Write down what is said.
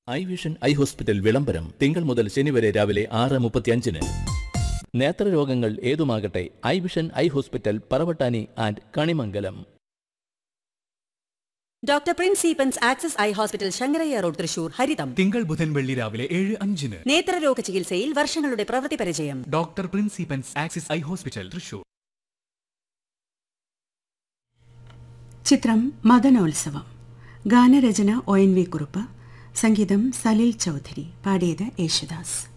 I vision eye hospital വിളംബരം തിങ്കൾ മുതൽ ശനി വരെ രാവിലെ ആറ് മുപ്പത്തിയഞ്ചിന് നേത്രരോഗങ്ങൾ ഏതുമാകട്ടെ eye vision eye hospital Paravattani and Kanimangalam doctor Prince Stephens Axis eye hospital Sankarayya road Thrissur ഹരിതം തിങ്കൾ ബുധൻ വെള്ളി രാവിലെ ഏഴ് അഞ്ചിന് നേത്രരോഗ ചികിത്സയിൽ വർഷങ്ങളുടെ പ്രവൃത്തി പരിചയം ഡോക്ടർ പ്രിൻസിപ്പൻസ് ആക്സിസ് ഐ ഹോസ്പിറ്റൽ തൃശൂർ ചിത്രം മദനോത്സവം ഗാനരചന ഒ എൻ വി കുറുപ്പ് സംഗീതം സലിൽ ചൗധരി പാടിയത് യേശുദാസ്